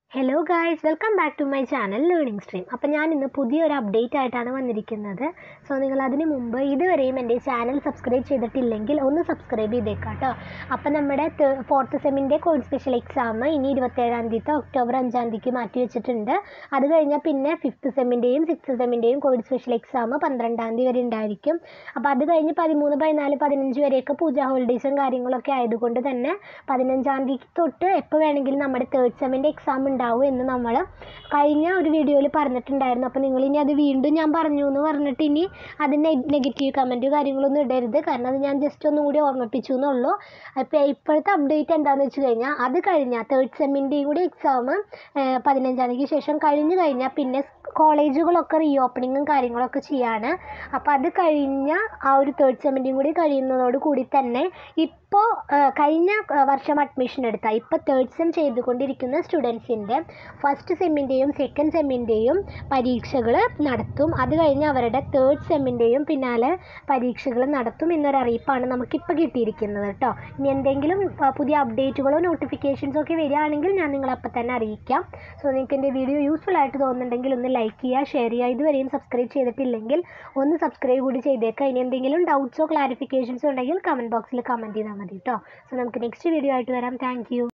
hello guys welcome back to my channel learning stream അപ്പോൾ ഞാൻ ഇന്ന് പുതിയൊരു അപ്ഡേറ്റ് ആയിട്ടാണ് വന്നിരിക്കുന്നത് സോ നിങ്ങൾ അതിന് മുമ്പ് ഇതുവരെയും എൻ്റെ ചാനൽ സബ്സ്ക്രൈബ് ചെയ്തിട്ടില്ലെങ്കിൽ ഒന്ന് സബ്സ്ക്രൈബ് ചെയ്തേക്കാം കേട്ടോ അപ്പോൾ നമ്മുടെ ഫോർത്ത് സെമ്മിൻ്റെ കോഡ് സ്പെഷ്യൽ എക്സാം ഇനി ഇരുപത്തേഴാം തീയതി ഒക്ടോബർ അഞ്ചാം തീയതിക്ക് മാറ്റി വെച്ചിട്ടുണ്ട് അത് കഴിഞ്ഞാൽ പിന്നെ ഫിഫ്ത്ത് സെമ്മിൻ്റെയും സിക്സ്ത് സെമ്മിൻ്റെയും കോഡ് സ്പെഷ്യൽ എക്സാം പന്ത്രണ്ടാം തീയതി വരെ ഉണ്ടായിരിക്കും അപ്പോൾ അത് കഴിഞ്ഞ് പതിമൂന്ന് പതിനാല് പതിനഞ്ച് വരെയൊക്കെ പൂജ ഹോളിഡേയ്സും കാര്യങ്ങളൊക്കെ ആയതുകൊണ്ട് തന്നെ പതിനഞ്ചാം തീയതി തൊട്ട് എപ്പോൾ വേണമെങ്കിലും നമ്മുടെ തേർഡ് സെമ്മിൻ്റെ എക്സാം ഉണ്ടാവും എന്ന് നമ്മൾ കഴിഞ്ഞ ഒരു വീഡിയോയിൽ പറഞ്ഞിട്ടുണ്ടായിരുന്നു അപ്പോൾ നിങ്ങൾ ഇനി അത് വീണ്ടും ഞാൻ പറഞ്ഞു എന്ന് പറഞ്ഞിട്ട് ഇനി അതിന് നെഗറ്റീവ് കമൻറ്റ് കാര്യങ്ങളൊന്നും ഇടരുത് കാരണം അത് ഞാൻ ജസ്റ്റ് ഒന്നും കൂടി ഓർമ്മിപ്പിച്ചു എന്നുള്ളൂ അപ്പോൾ ഇപ്പോഴത്തെ അപ്ഡേറ്റ് എന്താണെന്ന് വെച്ച് കഴിഞ്ഞാൽ അത് കഴിഞ്ഞാൽ തേർഡ് സെമ്മിൻ്റെയും കൂടി എക്സാം പതിനഞ്ചാം തീയതിക്ക് ശേഷം കഴിഞ്ഞ് കഴിഞ്ഞാൽ പിന്നെ കോളേജുകളൊക്കെ റീ ഓപ്പണിങ്ങും കാര്യങ്ങളൊക്കെ ചെയ്യാണ് അപ്പോൾ അത് കഴിഞ്ഞ ആ ഒരു തേർഡ് സെമ്മിൻ്റെയും കൂടി കഴിയുന്നതോട് കൂടി തന്നെ ഇപ്പോൾ കഴിഞ്ഞ വർഷം അഡ്മിഷൻ എടുത്ത ഇപ്പോൾ തേർഡ് സെം ചെയ്തുകൊണ്ടിരിക്കുന്ന സ്റ്റുഡൻസിൻ്റെ ഫസ്റ്റ് സെമ്മിൻ്റെയും സെക്കൻഡ് സെമ്മിൻ്റെയും പരീക്ഷകൾ നടത്തും അത് കഴിഞ്ഞ് അവരുടെ തേർഡ് സെമ്മിൻ്റെയും പിന്നാലെ പരീക്ഷകൾ നടത്തും എന്നൊരു അറിയിപ്പാണ് നമുക്കിപ്പോൾ കിട്ടിയിരിക്കുന്നത് കേട്ടോ ഇനി എന്തെങ്കിലും പുതിയ അപ്ഡേറ്റുകളോ നോട്ടിഫിക്കേഷൻസോ ഒക്കെ വരികയാണെങ്കിൽ ഞാൻ നിങ്ങളെ അപ്പം തന്നെ അറിയിക്കാം സോ നിങ്ങൾക്ക് എൻ്റെ വീഡിയോ യൂസ്ഫുൾ ആയിട്ട് തോന്നുന്നുണ്ടെങ്കിൽ ഒന്ന് ലൈക്ക് ചെയ്യുക ഷെയർ ചെയ്യുക ഇതുവരെയും സബ്സ്ക്രൈബ് ചെയ്തിട്ടില്ലെങ്കിൽ ഒന്ന് സബ്സ്ക്രൈബ് കൂടി ചെയ്തേക്കുക ഇനി എന്തെങ്കിലും ഡൗട്ട്സോ ക്ലാരിഫിക്കേഷൻസോ ഉണ്ടെങ്കിൽ കമൻറ്റ് ബോക്സിൽ കമൻറ്റ് ചെയ്താൽ മതി കേട്ടോ സോ നമുക്ക് നെക്സ്റ്റ് വീഡിയോ ആയിട്ട് വരാം താങ്ക്